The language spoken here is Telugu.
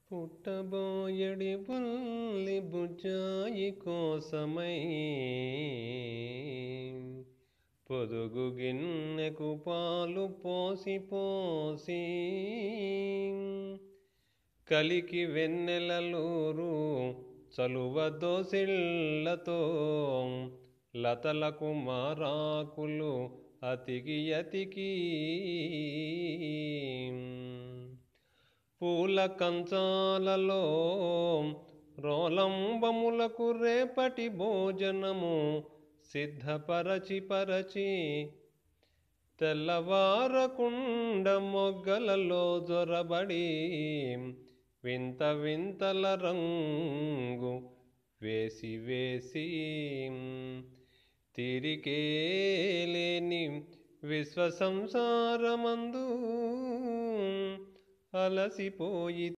పుట్టబోయడి బుల్లి బుజ్జాయి కోసమై పొదుగు గిన్నెకు పాలు పోసి పోసి కలికి వెన్నెలలూరు చలువ దోసిళ్లతో లతలకు మారాకులు అతికి అతికి పూల కంచాలలో రోలంబములకు రేపటి భోజనము సిద్ధపరచి పరచి తెల్లవారకుండ మొగ్గలలో జొరబడి వింత వింతల రంగు వేసి వేసి తిరిగే లేని విశ్వ సంసారమందు అలసిపోయి